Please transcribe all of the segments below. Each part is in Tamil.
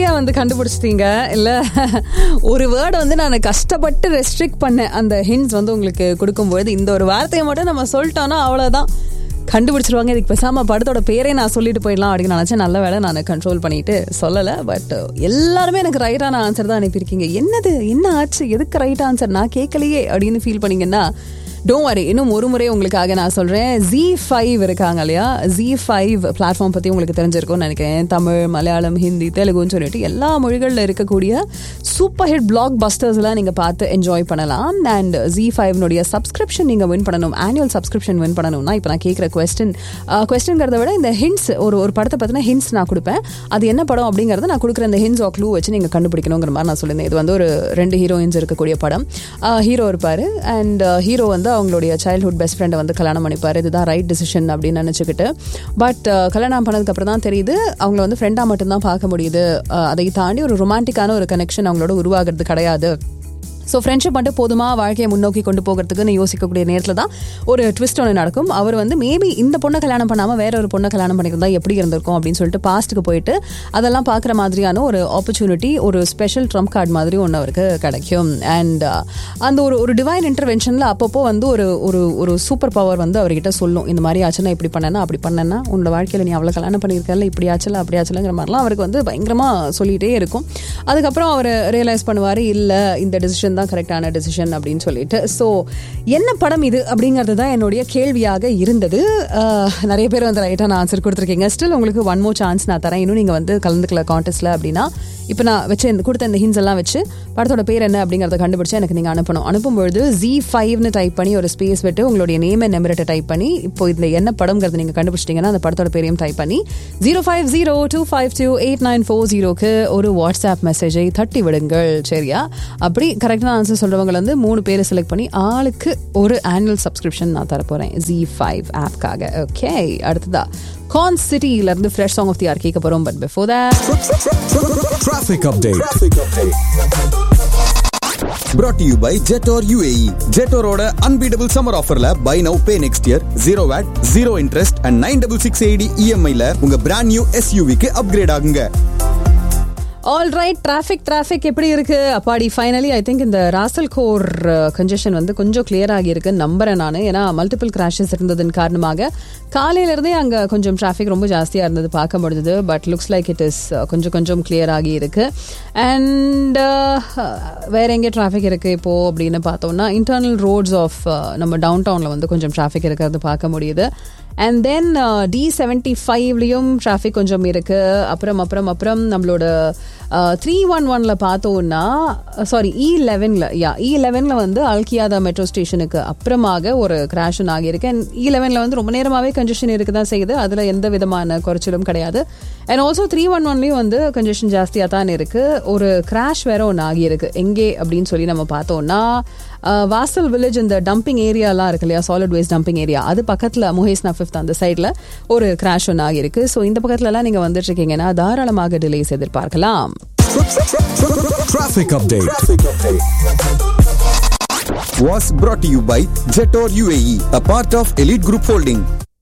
ஈஸியாக வந்து கண்டுபிடிச்சிட்டீங்க இல்லை ஒரு வேர்டை வந்து நான் கஷ்டப்பட்டு ரெஸ்ட்ரிக்ட் பண்ணேன் அந்த ஹிண்ட்ஸ் வந்து உங்களுக்கு கொடுக்கும்போது இந்த ஒரு வார்த்தையை மட்டும் நம்ம சொல்லிட்டோம்னா அவ்வளோதான் கண்டுபிடிச்சிருவாங்க இதுக்கு பேசாம படத்தோட பேரே நான் சொல்லிட்டு போயிடலாம் அப்படின்னு நினச்சேன் நல்ல வேலை நான் கண்ட்ரோல் பண்ணிட்டு சொல்லலை பட் எல்லாருமே எனக்கு ரைட்டான ஆன்சர் தான் அனுப்பியிருக்கீங்க என்னது என்ன ஆச்சு எதுக்கு ரைட் ஆன்சர் நான் கேட்கலையே அப்படின்னு ஃபீல் பண்ணீங்கன்னா டோன்ட் வரி இன்னும் ஒரு முறை உங்களுக்காக நான் சொல்கிறேன் ஜி ஃபைவ் இருக்காங்க இல்லையா ஜி ஃபைவ் பிளாட்ஃபார்ம் பற்றி உங்களுக்கு தெரிஞ்சிருக்கும்னு நினைக்கிறேன் தமிழ் மலையாளம் ஹிந்தி தெலுங்குன்னு சொல்லிட்டு எல்லா மொழிகளில் இருக்கக்கூடிய சூப்பர் ஹிட் பிளாக் பஸ்டர்ஸ்லாம் நீங்கள் பார்த்து என்ஜாய் பண்ணலாம் அண்ட் ஜி ஃபைவ்னுடைய சப்ஸ்கிரிப்ஷன் நீங்கள் வின் பண்ணணும் ஆனுவல் சப்ஸ்கிரிப்ஷன் வின் பண்ணணும்னா இப்போ நான் கேட்குற கொஸ்டின் கொஸ்டின்கிறத விட இந்த ஹிண்ட்ஸ் ஒரு ஒரு படத்தை பற்றின ஹிண்ட்ஸ் நான் கொடுப்பேன் அது என்ன படம் அப்படிங்கிறத நான் கொடுக்குற இந்த ஹிண்ட்ஸ் ஆர் க்ளூ வச்சு நீங்கள் கண்டுபிடிக்கணுங்கிற மாதிரி நான் சொல்லியிருந்தேன் இது வந்து ஒரு ரெண்டு ஹீரோயின்ஸ் இருக்கக்கூடிய படம் ஹீரோ இருப்பார் அண்ட் ஹீரோ வந்து அவங்களுடைய சைல்ட்ஹுட் பெஸ்ட் ஃப்ரெண்டை வந்து கல்யாணம் பண்ணிப்பார் இதுதான் ரைட் டிசிஷன் அப்படின்னு நினச்சிக்கிட்டு பட் கல்யாணம் பண்ணதுக்கு அப்புறம் தான் தெரியுது அவங்கள வந்து ஃப்ரெண்டாக மட்டும்தான் பார்க்க முடியுது அஹ், அதை தாண்டி ஒரு ரொமான்டிக்கான ஒரு கனெக்ஷன் அவங்களோட உருவாகிறது கிடையாது ஸோ ஃப்ரெண்ட்ஷிப் மட்டும் போதுமா வாழ்க்கையை முன்னோக்கி கொண்டு போகிறதுக்குன்னு யோசிக்கக்கூடிய நேரத்தில் தான் ஒரு ட்விஸ்ட் ஒன்று நடக்கும் அவர் வந்து மேபி இந்த பொண்ணை கல்யாணம் பண்ணாமல் வேற ஒரு பொண்ணை கல்யாணம் பண்ணியிருந்தா எப்படி இருந்திருக்கும் அப்படின்னு சொல்லிட்டு பாஸ்ட்டுக்கு போயிட்டு அதெல்லாம் பார்க்குற மாதிரியான ஒரு ஆப்பர்ச்சுனிட்டி ஒரு ஸ்பெஷல் ட்ரம்ப் கார்டு மாதிரி ஒன்று அவருக்கு கிடைக்கும் அண்ட் அந்த ஒரு ஒரு டிவைன் இன்டர்வென்ஷனில் அப்பப்போ வந்து ஒரு ஒரு ஒரு சூப்பர் பவர் வந்து அவர்கிட்ட சொல்லும் இந்த மாதிரி ஆச்சுன்னா இப்படி பண்ணேன்னா அப்படி பண்ணேன்னா உன்னோட வாழ்க்கையில் நீ அவ்வளோ கல்யாணம் பண்ணியிருக்கல இப்படி ஆச்சுல அப்படி ஆச்சுலங்கிற மாதிரிலாம் அவருக்கு வந்து பயங்கரமாக சொல்லிகிட்டே இருக்கும் அதுக்கப்புறம் அவர் ரியலைஸ் பண்ணுவார் இல்லை இந்த டெசிஷன் தான் கரெக்டான டெசிஷன் அப்படின்னு சொல்லிட்டு ஸோ என்ன படம் இது அப்படிங்கிறது தான் என்னுடைய கேள்வியாக இருந்தது அஹ், நிறைய பேர் வந்து ரைட்டான ஆன்சர் கொடுத்துருக்கீங்க ஸ்டில் உங்களுக்கு ஒன் மோர் சான்ஸ் நான் தரேன் இன்னும் நீங்கள் வந்து கலந்துக்கல கான்டெஸ்ட்டில் அப்படின்னா இப்போ நான் வச்ச இந்த கொடுத்த இந்த ஹின்ஸ் எல்லாம் வச்சு படத்தோட பேர் என்ன அப்படிங்கிறத கண்டுபிடிச்சு எனக்கு நீங்கள் அனுப்பணும் அனுப்பும்பொழுது ஜி ஃபைவ்னு டைப் பண்ணி ஒரு ஸ்பேஸ் விட்டு உங்களுடைய நேம் அண்ட் நம்பர்ட்டை டைப் பண்ணி இப்போ இதில் என்ன படம்ங்கிறத நீங்கள் கண்டுபிடிச்சிட்டிங்கன்னா அந்த படத்தோட பேரையும் டைப் பண்ணி zero five zero two five two eight nine four ஜீரோக்கு ஒரு வாட்ஸ்அப் மெசேஜை தட்டி விடுங்கள் சரியா அப்படி கரெக்டான ஆன்சர் சொல்கிறவங்க வந்து மூணு பேரை செலக்ட் பண்ணி ஆளுக்கு ஒரு ஆனுவல் சப்ஸ்கிரிப்ஷன் நான் தரப்போகிறேன் ஜி ஃபைவ் ஆப்காக ஓகே அடுத்ததா கான் சிட்டியிலேருந்து fresh song of the hour கேட்க போகிறோம் but before Traffic update. Brought to you by Jetor UAE. ஜெட்டோரோட அன்பீடபிள் சம்மர் ஆஃபர்ல buy now pay next year zero VAT zero interest and nine double six eighty இஎம்ஐல உங்க பிராண்ட் நியூ எஸ்யூவிக்கு அப்கிரேட் ஆகுங்க ஆல் ரைட் டிராஃபிக் டிராஃபிக் எப்படி இருக்கு அப்பாடி ஃபைனலி ஐ திங்க் இந்த ராசல் கோர் கன்ஜெஷன் வந்து கொஞ்சம் கிளியர் ஆகியிருக்கு நம்புறேன் நான் ஏன்னா மல்டிபிள் கிராஷஸ் இருந்ததன் காரணமாக காலையில இருந்தே அங்கே கொஞ்சம் டிராஃபிக் ரொம்ப ஜாஸ்தியாக இருந்தது பார்க்க முடிஞ்சது but looks like it is கொஞ்சம் கொஞ்சம் கிளியர் ஆகி இருக்கு அண்ட் வேற எங்கே டிராஃபிக் இருக்கு இப்போ அப்படின்னு பார்த்தோம்னா இன்டர்னல் ரோட்ஸ் ஆஃப் நம்ம டவுன் டவுனில் வந்து கொஞ்சம் டிராஃபிக் இருக்கிறது பார்க்க முடியுது அண்ட் தென் டி செவன்டி ஃபைவ்லேயும் டிராஃபிக் கொஞ்சம் இருக்கு அப்புறம் அப்புறம் அப்புறம் நம்மளோட த்ரீ ஒன் ஒன்ல பார்த்தோம்னா சாரி இ லெவனில் யா இ லெவனில் வந்து அல்கியாதா மெட்ரோ ஸ்டேஷனுக்கு அப்புறமாக ஒரு கிராஷன் ஆகியிருக்கு அண்ட் இ லெவனில் வந்து ரொம்ப நேரமாகவே கன்ஜெஷன் இருக்க தான் செய்யுது அதில் எந்த விதமான குறைச்சலும் கிடையாது அண்ட் ஆல்சோ த்ரீ ஒன் ஒன்லேயும் வந்து கன்ஜெஷன் ஜாஸ்தியாக தான் இருக்கு ஒரு கிராஷ் வேற ஒன்று ஆகியிருக்கு எங்கே அப்படின்னு சொல்லி நம்ம பார்த்தோம்னா அஹ், வாசல் வில்லேஜ் இந்த டம்பிங் ஏரியாலாம் இருக்கு இல்லையா சாலிட் வேஸ்ட் டம்பிங் ஏரியா அது பக்கத்தில் முஹேஸ்னா ஃபிஃப்த் அந்த சைடில் ஒரு கிராஷ் ஒன்று ஆகியிருக்கு ஸோ இந்த பக்கத்துலலாம் நீங்கள் வந்துட்டு இருக்கீங்கன்னா தாராளமாக டிலேஸ் எதிர்பார்க்கலாம் Traffic update. Was brought to you by Jetor UAE, a part of Elite Group Holding.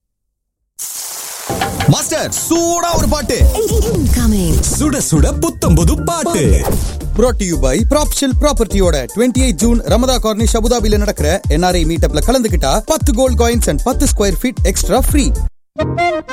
Master சூடா ஒரு பாட்டு Incoming. சுட சுட புத்தம் புது பாட்டு brought to you by ப்ராப்ஷில் ப்ராப்பர்ட்டியோட 28 ஜூன் ரமதா கார்னிஷ் அபுதாபில நடக்கிற என்ஆர்ஐ மீட்டப்ல கலந்துக்கிட்டா பத்து கோல்ட் காயின்ஸ் அண்ட் பத்து ஸ்கொயர் ஃபீட் எக்ஸ்ட்ரா ஃப்ரீ